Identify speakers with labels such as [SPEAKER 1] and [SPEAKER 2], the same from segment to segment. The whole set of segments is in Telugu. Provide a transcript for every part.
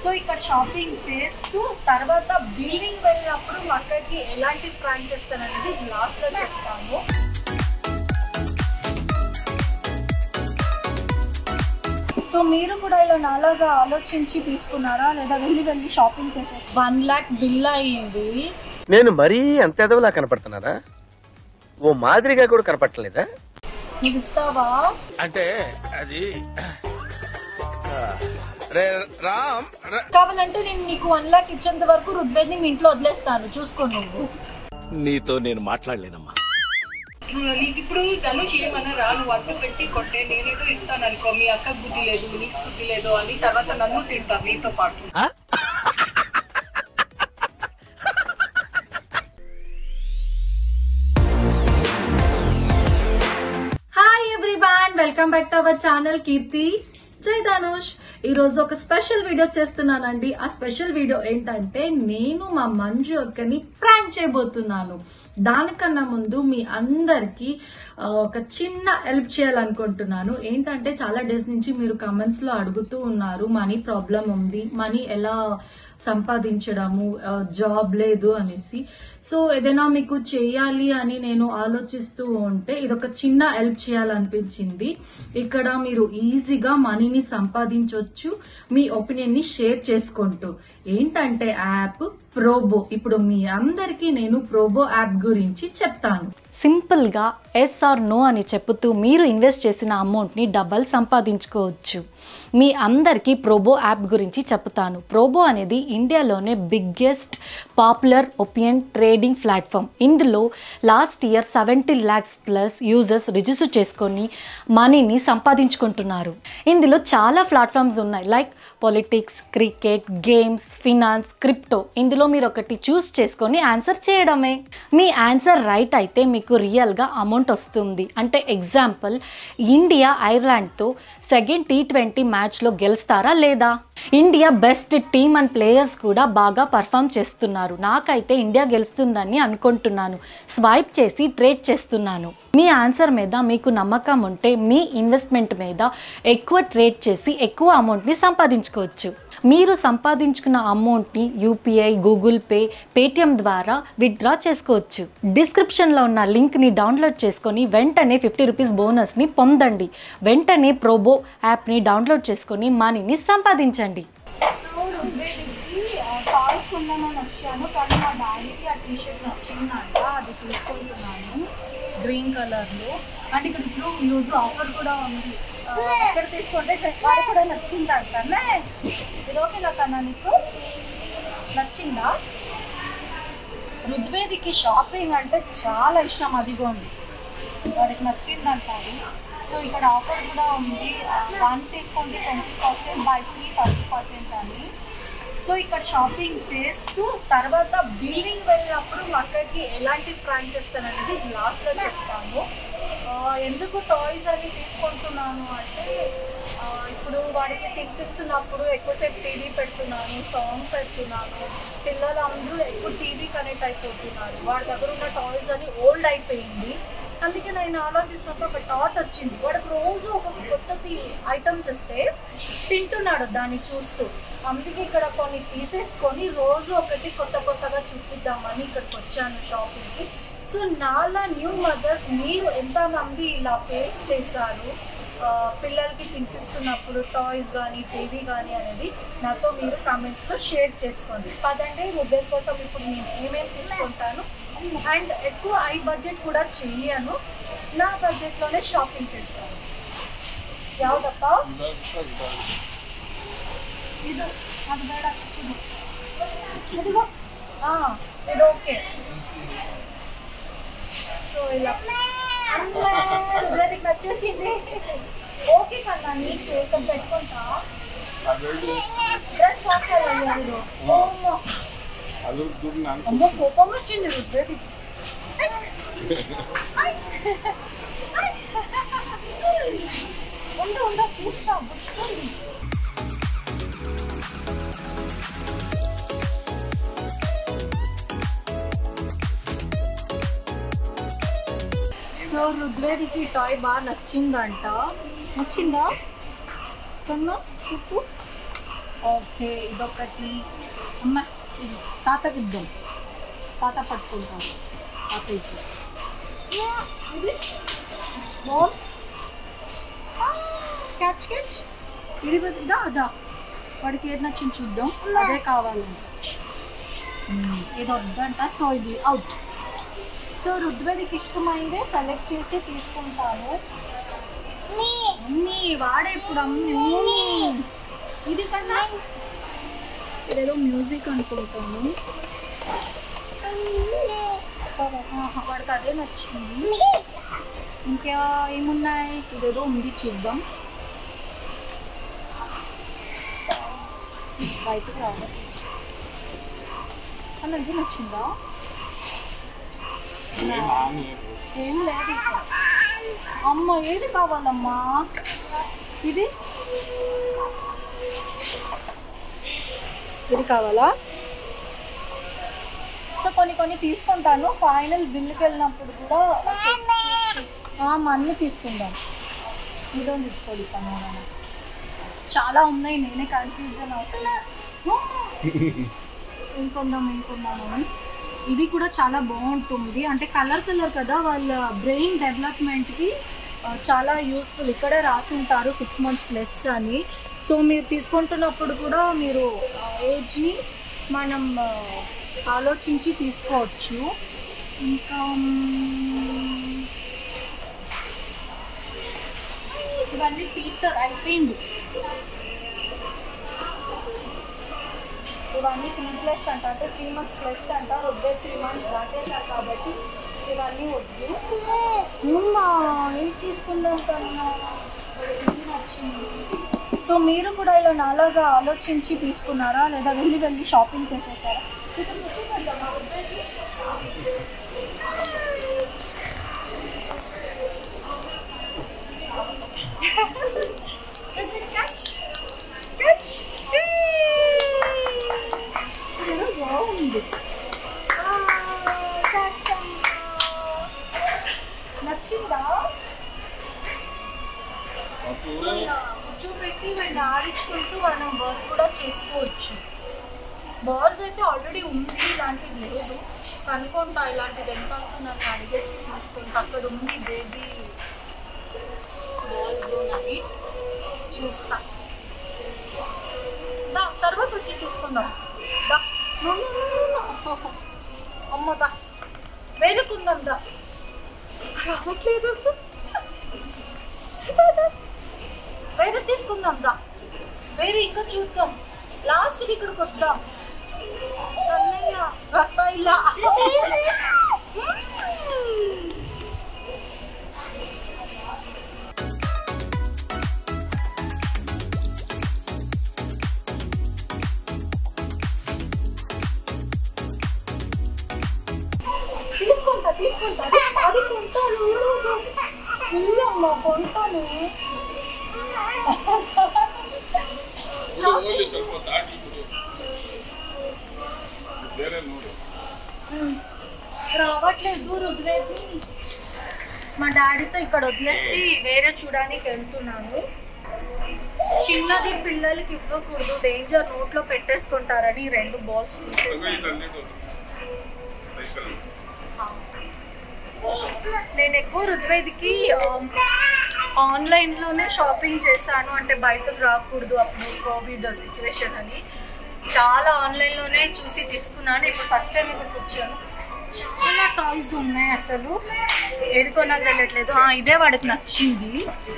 [SPEAKER 1] సో ఇక్కడ షాపింగ్ చేస్తూ తర్వాత బిల్లింగ్ వెళ్ళినప్పుడు మా అక్కకి ఎలాంటి ప్రాంక్ చేస్తాననేది లాస్ట్ లో చెప్తాను సో మీరు కూడా ఇలా నాలాగా ఆలోచించి తీసుకున్నారా లేదా వెళ్ళి వెళ్ళి షాపింగ్ చేసే వన్ లాక్ బిల్ అయింది
[SPEAKER 2] నేను మరీ అంత ఎదవలా కనపడుతున్నారా ఓ మాదిరిగా కూడా కనపడలేదా
[SPEAKER 1] నువ్వు ఇస్తావా
[SPEAKER 3] అంటే అది రే రామ్ రా-
[SPEAKER 1] కావాలంటే నేను నీకు వన్ లాక్ ఇచ్చేంత వరకు రుద్వేద్ని మీ ఇంట్లో వదిలేస్తాను చూసుకో నువ్వు
[SPEAKER 3] నీతో నేను మాట్లాడలేనమ్మా
[SPEAKER 4] నీకు ఇప్పుడు ధనుష్ ఏమన్నా రా నువ్వు అక్క పెట్టి కొట్టే నేనేదో ఇస్తాను అనుకో మీ అక్క బుద్ధి లేదు నీకు బుద్ధి లేదు అని తర్వాత నన్ను తింటారు నీతో పాటు
[SPEAKER 1] hi everyone welcome back to our channel Keerthi Jai Dhanush ఈ రోజు ఒక స్పెషల్ వీడియో చేస్తున్నానండి ఆ స్పెషల్ వీడియో ఏంటంటే నేను మా మంజు అక్కని ప్రాంక్ చేయబోతున్నాను దానికన్నా ముందు మీ అందరికి ఒక చిన్న హెల్ప్ చేయాలనుకుంటున్నాను ఏంటంటే చాలా డేస్ నుంచి మీరు కమెంట్స్ లో అడుగుతూ ఉన్నారు మనీ ప్రాబ్లం ఉంది మనీ ఎలా సంపాదించడము ఆ, జాబ్ లేదు అనేసి సో ఏదైనా మీకు చేయాలి అని నేను ఆలోచిస్తూ ఉంటే ఇదొక చిన్న హెల్ప్ చేయాలనిపించింది ఇక్కడ మీరు ఈజీగా మనీని సంపాదించవచ్చు మీ ఒపీనియన్ ని షేర్ చేసుకుంటూ ఏంటంటే యాప్ ప్రోబో ఇప్పుడు మీ అందరికీ నేను ప్రోబో యాప్ గురించి చెప్తాను
[SPEAKER 5] సింపుల్గా ఎస్ ఆర్ నో అని చెప్పుతూ మీరు ఇన్వెస్ట్ చేసిన అమౌంట్ని డబల్ సంపాదించుకోవచ్చు మీ అందరికీ ప్రోబో యాప్ గురించి చెప్తాను ప్రోబో అనేది ఇండియాలోనే biggest popular opinion trading platform ఇందులో last year seventy lakhs plus users register చేసుకొని మనీని సంపాదించుకుంటున్నారు ఇందులో చాలా ప్లాట్ఫామ్స్ ఉన్నాయి like politics cricket games finance crypto ఇందులో మీరు ఒకటి చూస్ చేసుకొని ఆన్సర్ చేయడమే మీ ఆన్సర్ రైట్ అయితే మీకు రియల్గా అమౌంట్ వస్తుంది అంటే ఎగ్జాంపుల్ ఇండియా ఐర్లాండ్తో సెకండ్ టీ ట్వంటీ మ్యాచ్లో గెలుస్తారా లేదా India best team and players కూడా బాగా పర్ఫామ్ చేస్తున్నారు నాకైతే ఇండియా గెలుస్తుందని అనుకుంటున్నాను స్వైప్ చేసి ట్రేడ్ చేస్తున్నాను మీ ఆన్సర్ మీద మీకు నమ్మకం ఉంటే మీ ఇన్వెస్ట్మెంట్ మీద ఎక్కువ ట్రేడ్ చేసి ఎక్కువ అమౌంట్ని సంపాదించుకోవచ్చు మీరు సంపాదించుకున్న అమౌంట్ని యూపీఐ గూగుల్ పే పేటిఎం ద్వారా విత్డ్రా చేసుకోవచ్చు డిస్క్రిప్షన్లో ఉన్న లింక్ని డౌన్లోడ్ చేసుకొని వెంటనే ఫిఫ్టీ రూపీస్ బోనస్ని పొందండి వెంటనే ప్రోబో యాప్ని డౌన్లోడ్ చేసుకొని మనీని సంపాదించండి
[SPEAKER 1] సో రుద్వేదికి టాయ్స్ కొందామని వచ్చాను కానీ మా డాడీకి ఆ టీ షర్ట్ నచ్చిందంట అది తీసుకుంటున్నాను గ్రీన్ కలర్ లో అండ్ ఇక్కడ ఇప్పుడు ఈరోజు ఆఫర్ కూడా ఉంది ఆ, ఎక్కడ తీసుకుంటే వాడు కూడా నచ్చిందంటనే ఇది ఓకేనా కన్నా నీకు నచ్చిందా రుద్వేదికి షాపింగ్ అంటే చాలా ఇష్టం అదిగోండి వాడికి నచ్చిందంట అది సో ఇక్కడ ఆఫర్ కూడా ఉంది వన్ తీసుకుంటే twenty percent by three thirty percent అని సో ఇక్కడ షాపింగ్ చేస్తూ తర్వాత బిల్లింగ్ వెళ్ళినప్పుడు మా అక్కకి ఎలాంటి ప్రాంక్ చేస్తాననేది లాస్ట్లో చెప్తాను ఆ, ఎందుకు టాయ్స్ అని తీసుకుంటున్నాను అంటే ఆ, ఇప్పుడు వాడికి తినిపిస్తున్నప్పుడు ఎక్కువసేపు టీవీ పెడుతున్నాను సాంగ్ పెడుతున్నాను పిల్లలు అందరూ ఎక్కువ టీవీ కనెక్ట్ అయిపోతున్నారు వాడి దగ్గర ఉన్న టాయ్స్ అని ఓల్డ్ అయిపోయింది అందుకే నేను ఆలోచిస్తున్నప్పుడు ఒక థాట్ వచ్చింది వాడికి రోజు ఒక కొత్తది ఐటమ్స్ ఇస్తే తింటున్నాడు దాన్ని చూస్తూ అందుకే ఇక్కడ కొన్ని తీసేసుకొని రోజు ఒకటి కొత్త కొత్తగా చూపిద్దామని ఇక్కడికి వచ్చాను షాపింగ్కి సో నాలా న్యూ మదర్స్ మీరు ఎంతమంది ఇలా ఫేస్ చేశారు ఆ, పిల్లలకి తినిపిస్తున్నప్పుడు టాయ్స్ కానీ టీవీ కానీ అనేది నాతో మీరు కామెంట్స్లో షేర్ చేసుకోండి పదండి మొబైల్ కోసం ఇప్పుడు నేను ఏమేమి తీసుకుంటాను అండ్ ఎక్కువ ఐ బడ్జెట్ కూడా చేయను నా బడ్జెట్లోనే షాపింగ్ చేస్తాను ಯಾವ್ದಪ್ಪ ಇದು ಅದು ಬೇಡ ಚಿಕ್ಕದು ಇದಿಗೋ ಹಾ ಇದು ಓಕೆ సో ఇలా హృదయానికి నచ్చేసింది ఓకే కన్నా నీకు ఇక్కడ పెట్టుకుంటా డ్రెస్ ఓకే అయ్యారు ఓమ్మో అమ్మో కోపం వచ్చింది రుద్వేదికి ఉండు ఉండు తీస్తా గుచ్చుకుంది సో రుద్వేదికి ఈ టాయ్ బాగా నచ్చిందంట నచ్చిందా కన్నా చెప్పు ఓకే ఇదొకటి అమ్మ ఇది తాతకి ఇద్దాం తాత పట్టుకుంటాం తాత ఇది ఇది బాల్ క్యాచ్ క్యాచ్ ఇది పెద్ద అదా వాడికి ఏది నచ్చింది చూద్దాం అదే కావాలంట మ్మ్. ఇది వద్దంట సో ఇది అవుట్ సో రుద్వేదికి ఇష్టమైందే సెలెక్ట్ చేసి తీసుకుంటాను అమ్మి వాడే ఇప్పుడు అమ్మి ఇది కన్నా ఇదేదో మ్యూజిక్ అనుకుంటాను ఆహా, వాడికి అదే నచ్చింది ఇంకా ఏమున్నాయి ఇదేదో ఉంది చూద్దాం బయటకు రావాలి అన్న ఇది నచ్చిందా ఏం లేదు ఇక్కడ. అమ్మ ఏది కావాలమ్మా ఇది ఇది కావాలా సో కొన్ని కొన్ని తీసుకుంటాను ఫైనల్ బిల్లుకి వెళ్ళినప్పుడు కూడా ఆ, మా అన్ని తీసుకుందాం ఇదో తీసుకోండి పని చాలా ఉన్నాయి నేనే కన్ఫ్యూజన్ అవుతున్నా ఇంకొందాం ఇంకొందాం అని ఇది కూడా చాలా బాగుంటుంది అంటే కలర్ కలర్ కదా వాళ్ళ బ్రెయిన్ డెవలప్మెంట్కి ఆ, చాలా యూస్ఫుల్ ఇక్కడే రాసి ఉంటారు సిక్స్ మంత్స్ ప్లస్ అని సో మీరు తీసుకుంటున్నప్పుడు కూడా మీరు ఏజ్ని మనం ఆ, ఆలోచించి తీసుకోవచ్చు ఇంకా మ్, ఇవన్నీ టీచర్ అయిపోయింది ఇవన్నీ త్రీ ప్లస్ అంట అంటే త్రీ మంత్స్ ప్లస్ అంట వద్దే త్రీ మంత్స్ దాటేశారు కాబట్టి ఇవన్నీ వద్దు ఉమ్మా ఏం తీసుకుందాం కన్నా ఇది నచ్చింది సో మీరు కూడా ఇలా నాలాగా ఆలోచించి తీసుకున్నారా లేదా వెళ్ళి వెళ్ళి షాపింగ్ చేసేసారా ఇక్కడ కూర్చోబెడదామా వద్దేది? Catch! Catch! ఇదేదో బాగుంది ఆ, catch అమ్మా. నచ్చిందా సో ఇలా కూర్చోబెట్టి వాడిని ఆడించుకుంటూ మనం వర్క్ కూడా చేసుకోవచ్చు బాల్స్ అయితే ఆల్రెడీ ఉంది ఇలాంటిది లేదు కనుక్కుంటా ఇలాంటిది ఎంత అవుతుందో నన్ను అడిగేసి తీసుకుంటా అక్కడ ఉంది బేబీ బాల్స్ ఉన్నది చూస్తా దా తర్వాత వచ్చి తీసుకుందాం దా no, no, no, no, no. అమ్మ దా వేలుకుందాం దా రావట్లేదు దా, దా. వేరే తీసుకుందాం దా వేరే ఇంకా చూద్దాం లాస్ట్కి ఇక్కడికి వద్దాం అన్నయ్య రత్తయ్య తీసుకుంటా తీసుకుంటా అది కొంటాను ఇల్లమ్మ కొంటాను
[SPEAKER 6] ಓನ್ಲಿ ಸ್ವಲ್ಪ ದಾಟಿಬಿಡು ಬೇರೆ ನೋಡು
[SPEAKER 1] రావట్లేదు రుద్వేది మా డాడీతో ఇక్కడ వదిలేసి వేరే చూడడానికి వెళ్తున్నాను చిన్నది పిల్లలకి ఇవ్వకూడదు డేంజర్ నోట్లో పెట్టేసుకుంటారని ఈ రెండు బాల్స్ తీసేసాను
[SPEAKER 6] ತಂದಿಟ್ಟು ಸೈಕಲ್
[SPEAKER 1] నేను ఎక్కువ రుద్వేదికి ఆన్లైన్లోనే షాపింగ్ చేశాను అంటే బయటకు రాకూడదు అప్పుడు కోవిడ్ సిచ్యువేషన్ అని చాలా ఆన్లైన్లోనే చూసి తీసుకున్నాను ఇప్పుడు ఫస్ట్ టైం ఇక్కడికి వచ్చాను చాలా టాయ్స్ ఉన్నాయి అసలు ఏది కొనాలి తెలియట్లేదు ఆ, ఇదే వాడికి నచ్చింది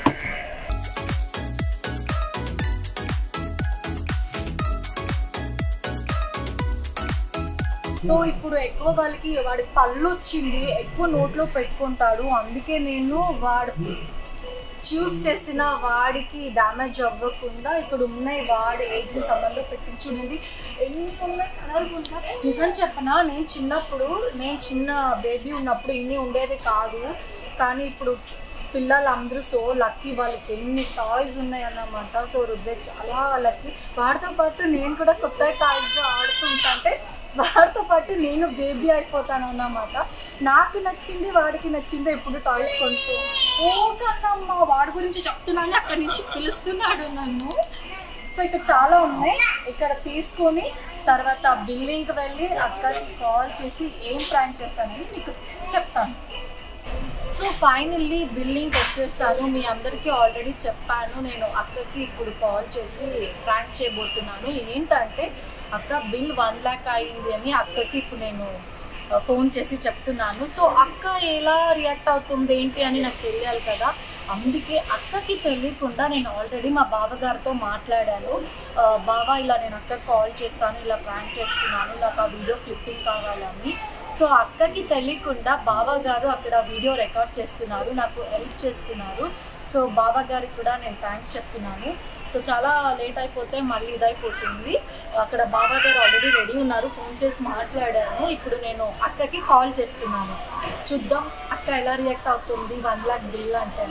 [SPEAKER 1] సో ఇప్పుడు ఎక్కువ వాళ్ళకి వాడికి పళ్ళు వచ్చింది ఎక్కువ నోట్లో పెట్టుకుంటాడు అందుకే నేను వాడు చూస్ చేసిన వాడికి డ్యామేజ్ అవ్వకుండా ఇక్కడ ఉన్నాయి వాడి ఏజ్ సంబంధం పెట్టి చూడండి ఎన్ని ఉన్నాయి కలర్ఫుల్గా నిజం చెప్పనా నేను చిన్నప్పుడు నేను చిన్న బేబీ ఉన్నప్పుడు ఇన్ని ఉండేది కాదు కానీ ఇప్పుడు పిల్లలందరూ సో లక్కీ వాళ్ళకి ఎన్ని టాయ్స్ ఉన్నాయి అన్నమాట సో రుద్దే చాలా లక్కీ వాడితో పాటు నేను కూడా కొత్త టాయ్స్తో ఆడుతుంటే వాడితో పాటు నేను బేబీ అయిపోతాను అన్నమాట నాకు నచ్చింది వాడికి నచ్చింది ఇప్పుడు టాయ్స్ కొంటూ ఓ కన్నమ్మ వాడి గురించి చెప్తున్నాను అక్కడి నుంచి పిలుస్తున్నాడు నన్ను సో ఇక్కడ చాలా ఉన్నాయి ఇక్కడ తీసుకొని తర్వాత బిల్డింగ్కి వెళ్ళి అక్కడికి కాల్ చేసి ఏం ప్రాంక్ చేస్తానని మీకు చెప్తాను సో ఫైనల్లీ బిల్లింగ్ వచ్చేసాను మీ అందరికీ ఆల్రెడీ చెప్పాను నేను అక్కకి ఇప్పుడు కాల్ చేసి ప్రాంక్ చేయబోతున్నాను ఏంటంటే అక్క బిల్ వన్ ల్యాక్ అయింది అని అక్కకి ఇప్పుడు నేను ఆ, ఫోన్ చేసి చెప్తున్నాను సో అక్క ఎలా రియాక్ట్ అవుతుంది ఏంటి అని నాకు తెలియాలి కదా అందుకే అక్కకి తెలియకుండా నేను ఆల్రెడీ మా బావగారితో మాట్లాడాను ఆ, బావ ఇలా నేను అక్కకి కాల్ చేస్తాను ఇలా ప్రాంక్ చేస్తున్నాను నాకు ఆ వీడియో క్లిప్పింగ్ కావాలని సో అక్కకి తెలియకుండా బావ గారు అక్కడ వీడియో రికార్డ్ చేస్తున్నారు నాకు హెల్ప్ చేస్తున్నారు సో బావ గారికి కూడా నేను థ్యాంక్స్ చెప్తున్నాను సో చాలా లేట్ అయిపోతే మళ్ళీ ఇదైపోతుంది అక్కడ బావ గారు ఆల్రెడీ రెడీ ఉన్నారు ఫోన్ చేసి మాట్లాడాను ఇప్పుడు నేను అక్కకి కాల్ చేస్తున్నాను చూద్దాం అక్క ఎలా రియాక్ట్ అవుతుంది వన్ లాక్ బిల్ అంటే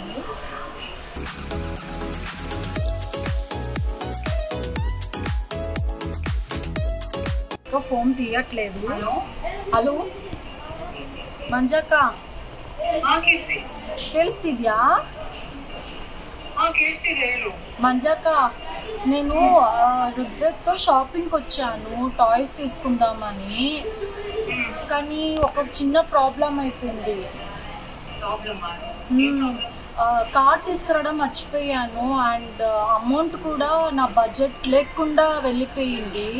[SPEAKER 1] ఫోన్ తీయట్లేదు
[SPEAKER 4] హలో
[SPEAKER 1] ಹಲೋ ಮಂಜಕ್ಕ
[SPEAKER 4] ಹಾ ಕೀರ್ತಿ
[SPEAKER 1] ಕೇಳಿಸ್ತಿದ್ಯಾ
[SPEAKER 4] ಹಾ ಕೇಳ್ತಿದೆ ಹೇಳು
[SPEAKER 1] మంజక్క నేను ఆ, రుద్రతో షాపింగ్కి వచ్చాను టాయ్స్ తీసుకుందామని కానీ ఒక చిన్న ప్రాబ్లం అయిపోయింది
[SPEAKER 4] ప్రాబ్లమ్
[SPEAKER 1] ఆ, కార్ తీసుకురావడం మర్చిపోయాను అండ్ అమౌంట్ కూడా నా బడ్జెట్ లేకుండా వెళ్ళిపోయింది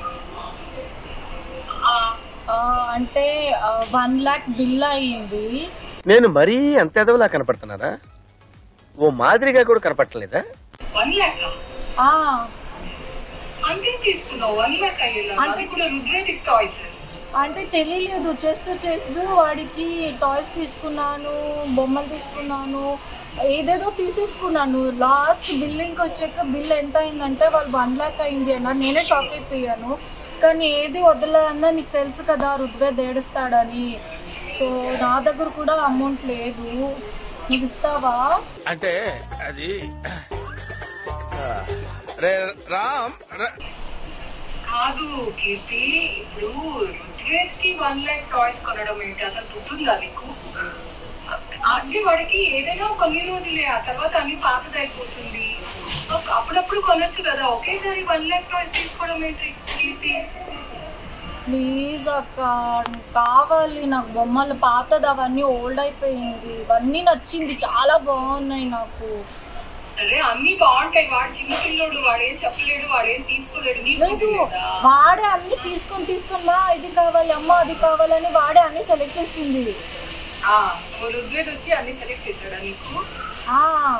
[SPEAKER 1] ఆ, అంటే వన్ ల్యాక్ బిల్ అయ్యింది
[SPEAKER 2] నేను మరీ అంత ఎదవలా కనపడుతున్నారా ఓ మాదిరిగా కూడా కనపడలేదా
[SPEAKER 4] వన్ ల్యాక్
[SPEAKER 1] ఆ,
[SPEAKER 4] అంతే తీసుకున్నావు వన్ ల్యాక్ అయ్యేలా అది కూడా రుద్రేదిక్ టాయ్స్
[SPEAKER 1] అంటే తెలియలేదు చేస్తూ చేస్తూ వాడికి టాయ్స్ తీసుకున్నాను బొమ్మలు తీసుకున్నాను ఏదేదో తీసేసుకున్నాను లాస్ట్ బిల్లింగ్కి వచ్చాక బిల్ ఎంత అయిందంటే వాళ్ళు వన్ ల్యాక్ అయింది అన్న నేనే షాక్ అయిపోయాను కానీ ఏది వదలన్నా నీకు తెలుసు కదా రుద్వేద్ ఏడుస్తాడని సో నా దగ్గర కూడా అమౌంట్ లేదు నువ్వు ఇస్తావా
[SPEAKER 3] అంటే అది ఆ, రే రామ్ ర-
[SPEAKER 4] కాదు కీర్తి ఇప్పుడు రుద్రేద్ కి వన్ ల్యాక్ టాయ్స్ కొనడం ఏంటి అసలు గుర్తుందా నీకు అంటే వాడికి ఏదైనా కొన్ని రోజులే ఆ తర్వాత అన్ని పాతదైపోతుంది ఒక- అప్పుడప్పుడు కొనొచ్చు కదా ఒకేసారి వన్ ల్యాక్ టాయ్స్ తీసుకోవడం ఏంటి కీర్తి
[SPEAKER 1] ప్లీజ్ అక్క కావాలి నాకు బొమ్మలు పాతది అవన్నీ ఓల్డ్ అయిపోయింది ఇవన్నీ నచ్చింది చాలా బాగున్నాయి నాకు
[SPEAKER 4] సరే అన్ని బాగుంటాయి వాడు చిన్నపిల్లోడు వాడేం చెప్పలేడు వాడేం తీసుకోలేడు నీకు
[SPEAKER 1] లేదు
[SPEAKER 4] తెలియదా?
[SPEAKER 1] వాడే అన్ని తీసుకొని తీసుకొని మా ఇది కావాలి అమ్మ అది కావాలని వాడే అన్ని సెలెక్ట్ చేసింది
[SPEAKER 4] ఆ, ఓ ఋగ్వేద్ వచ్చి అన్ని సెలెక్ట్ చేశాడా నీకు
[SPEAKER 1] ఆ,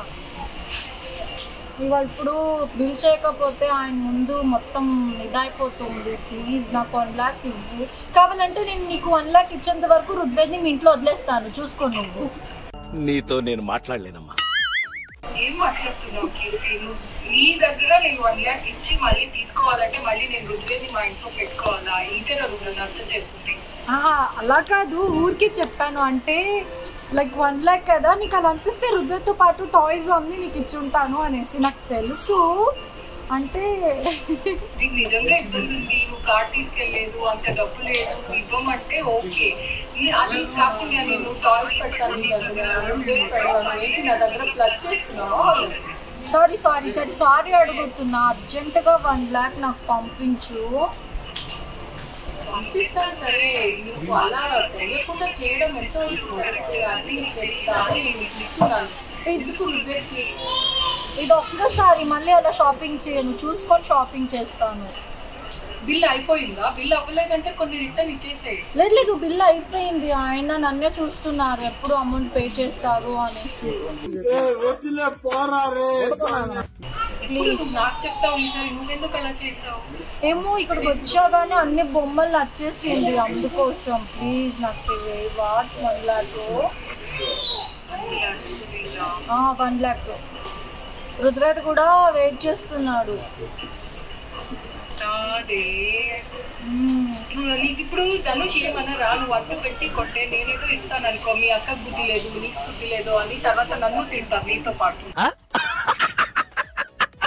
[SPEAKER 1] ఇవాళ ఇప్పుడు బిల్ చేయకపోతే ఆయన ముందు మొత్తం ఇదైపోతుంది ప్లీజ్ నాకు వన్ ల్యాక్ ఇవ్వు కావాలంటే నేను నీకు వన్ ల్యాక్ ఇచ్చేంత వరకు రుద్వేద్ని మీ ఇంట్లో వదిలేస్తాను చూసుకో నువ్వు
[SPEAKER 3] నీతో నేను మాట్లాడలేనమ్మా
[SPEAKER 4] ఏం మాట్లాడుతున్నావు కీర్తి నువ్వు నీ దగ్గర నేను వన్ ల్యాక్ ఇచ్చి మళ్ళీ తీసుకోవాలంటే మళ్ళీ నేను రుద్వేద్ని మా ఇంట్లో పెట్టుకోవాలా ఇంతే నువ్వు నన్ను అర్థం చేసుకుంటే
[SPEAKER 1] ఆహా, అలా కాదు ఊరికే చెప్పాను అంటే లైక్ వన్ ల్యాక్ కదా నీకు అలా అనిపిస్తే రుద్రతో పాటు టాయ్స్ అన్ని నీకు ఇచ్చి ఉంటాను అనేసి నాకు తెలుసు అంటే
[SPEAKER 4] నీకు నిజంగా ఇబ్బంది ఉంది నువ్వు కార్ తీసుకెళ్లేదు అంత డబ్బు లేదు ఇవ్వమంటే ఓకే నీ- అది కాకుండా నేను టాయ్స్ పెడతాను నీ దగ్గర రుద్వేద్ పెడతాను ఏంటి నా దగ్గర ప్లగ్ చేస్తున్నావు
[SPEAKER 1] సారీ సారీ సరే సారీ అడుగుతున్నా అర్జెంటుగా వన్ ల్యాక్ నాకు పంపించు
[SPEAKER 4] పంపిస్తాను సరే నువ్వు అలా తెలియకుండా చేయడం ఎంతో కరెక్ట్ అది నీకు తెలుసా అని నేను చెప్తున్నాను
[SPEAKER 1] ఎందుకు రుద్రకి ఇది ఒక్కసారి మళ్ళీ అలా షాపింగ్ చేయను చూసుకొని షాపింగ్ చేస్తాను
[SPEAKER 4] బిల్ అయిపోయిందా బిల్ అవ్వలేదంటే కొన్ని రిటర్న్ ఇచ్చేసాయి
[SPEAKER 1] లేదు లేదు బిల్ అయిపోయింది ఆయన నన్నే చూస్తున్నారు ఎప్పుడు అమౌంట్ పే చేస్తారు అనేసి
[SPEAKER 4] ప్లీజ్ నాకు చెప్తావు ఈసారి నువ్వెందుకు అలా చేసావు
[SPEAKER 1] ఏమో ఇక్కడికి వచ్చాగానే అన్ని బొమ్మలు నచ్చేసింది అందుకోసం ప్లీజ్ నాకు what one lakh one lakh Rudrath కూడా వెయిట్ చేస్తున్నాడు
[SPEAKER 4] అదే
[SPEAKER 1] మ్మ్.
[SPEAKER 4] నువ్వు- నీకు ఇప్పుడు ధనుష్ ఏమన్నా రా నువ్వు అంత పెట్టి కొట్టే నేనేదో ఇస్తాను అనుకో మీ అక్క బుద్ధి లేదు నీకు బుద్ధి లేదు అని తర్వాత నన్ను తింటారు నీతో పాటు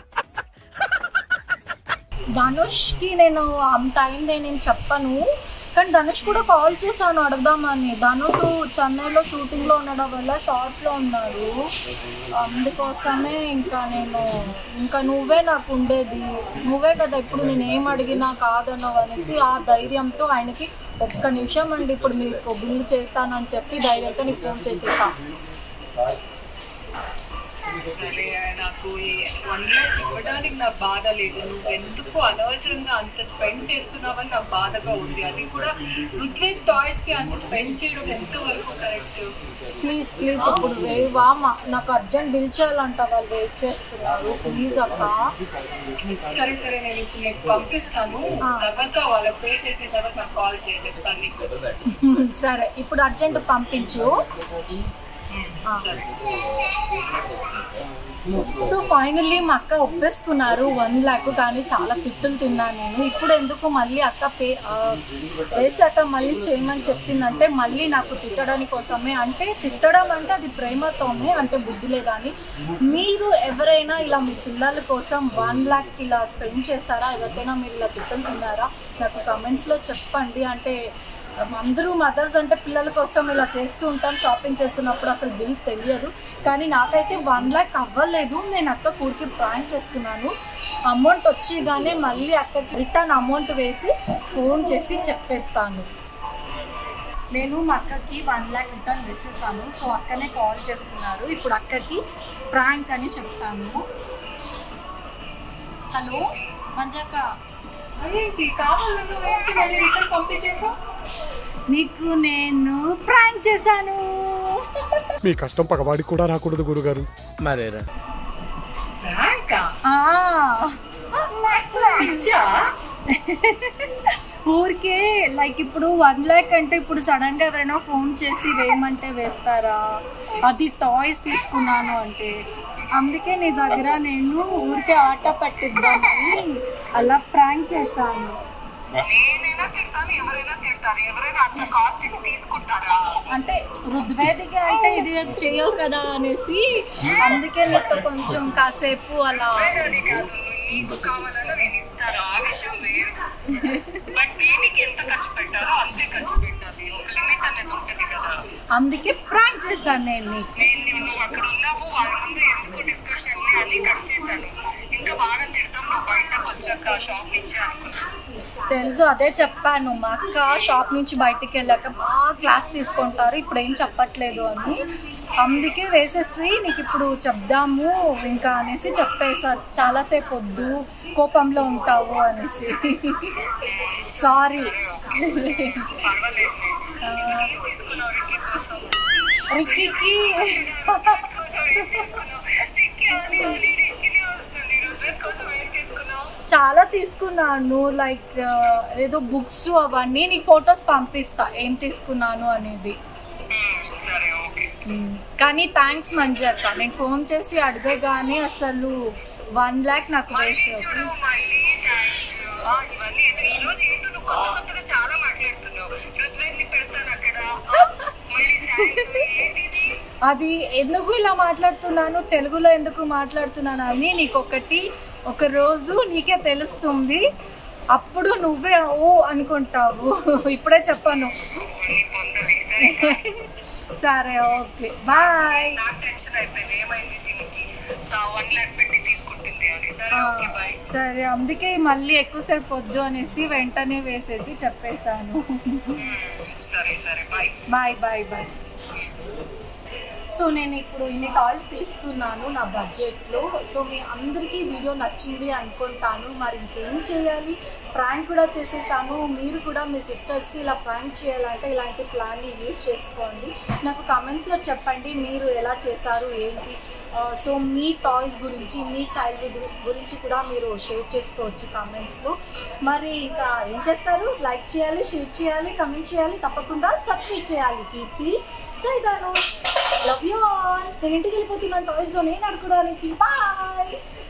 [SPEAKER 1] ధనుష్కి నేను అంత అయింది నేను చెప్పను కానీ ధనుష్ కూడా కాల్ చేశాను అడుగుదామని ధనుష్ చెన్నైలో షూటింగ్లో ఉండడం వల్ల షార్ట్లో ఉన్నారు అందుకోసమే ఇంకా నేను ఇంకా నువ్వే నాకు ఉండేది నువ్వే కదా ఇప్పుడు నేను ఏం అడిగినా కాదన్నావు అనేసి ఆ ధైర్యంతో ఆయనకి ఒక్క నిమిషం అండి ఇప్పుడు మీకు బిల్లు చేస్తానని చెప్పి ధైర్యంతో నీకు ఫోన్ చేసేసా
[SPEAKER 4] సరే నాకు ఈ వన్ లాక్ ఇవ్వడానికి నాకు బాధ లేదు నువ్వు ఎందుకు అనవసరంగా అంత స్పెండ్ చేస్తున్నావని నాకు బాధగా ఉంది అది కూడా రుత్విక్ టాయ్స్ కి అంత స్పెండ్ చేయడం ఎంత వరకు కరెక్ట్
[SPEAKER 1] ప్లీజ్ ప్లీజ్ ఇప్పుడు వేవా మా- నాకు అర్జెంట్ బిల్ చేయాలంట వాళ్ళు వెయిట్ చేస్తున్నారు ప్లీజ్ అక్క
[SPEAKER 4] సరే సరే నేను ఇప్పుడు నీకు పంపిస్తాను
[SPEAKER 1] ఆ.
[SPEAKER 4] తర్వాత వాళ్ళకి పే చేసిన తర్వాత నాకు కాల్ చేయండి చెప్తాను నీకు
[SPEAKER 1] సరే ఇప్పుడు అర్జెంట్ పంపించు ఆ. సో ఫైనల్లీ మా అక్క ఒప్పేసుకున్నారు వన్ ల్యాక్ కానీ చాలా తిట్టులు తిన్నాను నేను ఇప్పుడు ఎందుకు మళ్ళీ అక్క పే ఆ, వేసాక మళ్ళీ చేయమని చెప్పిందంటే మళ్ళీ నాకు తిట్టడానికి కోసమే అంటే తిట్టడం అంటే అది ప్రేమతోనే అంటే బుద్ధి లేదని మీరు ఎవరైనా ఇలా మీ పిల్లల కోసం వన్ ల్యాక్ ఇలా స్పెండ్ చేశారా ఎవరికైనా మీరు ఇలా తిట్టలు తిన్నారా నాకు కమెంట్స్లో చెప్పండి అంటే అందరూ మదర్స్ అంటే పిల్లల కోసం ఇలా చేస్తూ ఉంటాం షాపింగ్ చేస్తున్నప్పుడు అసలు బిల్ తెలియదు కానీ నాకైతే వన్ ల్యాక్ అవ్వలేదు నేను అక్క కూడికి ప్రాంక్ చేస్తున్నాను అమౌంట్ వచ్చిగానే మళ్ళీ అక్కకి రిటర్న్ అమౌంట్ వేసి ఫోన్ చేసి చెప్పేస్తాను నేను మా అక్కకి వన్ ల్యాక్ రిటర్న్ వేసేసాను సో అక్కనే కాల్ చేస్తున్నారు ఇప్పుడు అక్కకి ప్రాంక్ అని చెప్తాను హలో మంజక్క
[SPEAKER 4] అదేంటి కావాలని వేసి మళ్ళీ రిటర్న్ పంపించేసావు
[SPEAKER 1] నీకు నేను ప్రాంక్ చేశాను
[SPEAKER 7] మీ కష్టం పగవాడికి కూడా రాకూడదు గురుగారు
[SPEAKER 3] మరేరా
[SPEAKER 4] ర్యాంకా
[SPEAKER 1] ఆ,
[SPEAKER 4] పిచ్చా
[SPEAKER 1] ఊరికే లైక్ ఇప్పుడు వన్ ల్యాక్ అంటే ఇప్పుడు సడన్ గా ఎవరైనా ఫోన్ చేసి వేయమంటే వేస్తారా అది టాయ్స్ తీసుకున్నాను అంటే అందుకే నీ దగ్గర నేను ఊరికే ఆట పట్టిద్దామని అలా ప్రాంక్ చేశాను
[SPEAKER 4] నేనైనా తిడతాను ఎవరైనా తిడతారు ఎవరైనా అంత కాస్ట్ ఇది తీసుకుంటారా
[SPEAKER 1] అంటే రుద్వేదిక అంటే ఇది చేయవు కదా అనేసి అందుకే నీతో కొంచెం కాసేపు అలా
[SPEAKER 4] అది కాదు నీకు కావాలన్నా నేను ఇస్తాను ఆ విషయం వేరు బట్ దీనికి ఎంత ఖర్చు పెట్టారో అంతే ఖర్చు పెట్టాలి ఒక లిమిట్ అనేది ఉంటది కదా
[SPEAKER 1] అందుకే ప్రాంక్ చేశాను నేను నీకు
[SPEAKER 4] నేను నువ్వు అక్కడ ఉన్నావు వాళ్ళ ముందు ఎందుకు డిస్కషన్ అన్ని కట్ చేశాను ఇంకా బాగా తిడతాం నువ్వు బయటకు వచ్చాక షాప్ నుంచి అనుకున్నాను
[SPEAKER 1] తెలుసు అదే చెప్పాను మా అక్క షాప్ నుంచి బయటికి వెళ్ళాక బాగా క్లాస్ తీసుకుంటారు ఇప్పుడు ఏం చెప్పట్లేదు అని అందుకే వేసేసి నీకు ఇప్పుడు చెప్దాము ఇంకా అనేసి చెప్పేశారు చాలాసేపు వద్దు కోపంలో ఉంటావు అనేసి సారీ
[SPEAKER 4] పర్వాలేదు ఏం తీసుకున్నావు రిక్కీ కోసం
[SPEAKER 1] రిక్కీకి
[SPEAKER 4] కోసం ఏం తీసుకున్నావు రిక్కీ అని అని రిక్కీనే వస్తుంది రుద్రత్ కోసం ఏం తీసుకున్నావు
[SPEAKER 1] చాలా తీసుకున్నాను లైక్ ఏదో బుక్స్ అవన్నీ నీకు ఫొటోస్ పంపిస్తా ఏం తీసుకున్నాను అనేది
[SPEAKER 4] సరే ఓకే
[SPEAKER 1] కానీ థ్యాంక్స్ మంజక్క నేను ఫోన్ చేసి అడగగానే అసలు వన్ ల్యాక్ నాకు వేసావు
[SPEAKER 4] చూడు మళ్ళీ థ్యాంక్స్ ఇవన్నీ ఎదురు ఈ రోజు ఏంటో నువ్వు కొత్త కొత్తగా చాలా మాట్లాడుతున్నావు రుద్రని పెడతాను అక్కడ ఆ, మళ్ళీ థ్యాంక్స్ ఏంటిది
[SPEAKER 1] అది ఎందుకు ఇలా మాట్లాడుతున్నాను తెలుగులో ఎందుకు మాట్లాడుతున్నాను అని నీకు ఒకటి ఒక రోజు నీకే తెలుస్తుంది అప్పుడు నువ్వే ఓ అనుకుంటావు ఇప్పుడే చెప్పాను
[SPEAKER 4] అన్ని పొందాలి సరే
[SPEAKER 1] సరే ఓకే బాయ్
[SPEAKER 4] నాకు టెన్షన్ అయిపోయింది ఏమైంది దీనికి వన్ ల్యాక్ పెట్టి తీసుకుంటుంది అని సరే ఓకే బాయ్
[SPEAKER 1] సరే అందుకే మళ్ళీ ఎక్కువసేపు వద్దు అనేసి వెంటనే వేసేసి చెప్పేశాను
[SPEAKER 4] సరే సరే bye
[SPEAKER 1] bye bye bye so నేను ఇప్పుడు ఇన్ని టాయ్స్ తీసుకున్నాను నా బడ్జెట్లో సో మీ అందరికీ వీడియో నచ్చింది అనుకుంటాను మరి ఇంకేం చేయాలి ప్రాంక్ కూడా చేసేసాను మీరు కూడా మీ సిస్టర్స్కి ఇలా ప్రాంక్ చేయాలంటే ఇలాంటి ప్లాన్ని యూజ్ చేసుకోండి నాకు కమెంట్స్లో చెప్పండి మీరు ఎలా చేశారు ఏంటి ఆ, సో మీ టాయ్స్ గురించి మీ చైల్డ్హుడ్ గురించి కూడా మీరు షేర్ చేసుకోవచ్చు కామెంట్స్లో మరి ఇంకా ఏం చేస్తారు లైక్ చేయాలి షేర్ చేయాలి కమెంట్ చేయాలి తప్పకుండా సబ్స్క్రైబ్ చేయాలి కీర్తి జైదాను లవ్ యూ ఆల్ నేను ఇంటికి వెళ్ళిపోతున్నాను టాయ్స్తో నేను ఆడుకోవడానికి బాయ్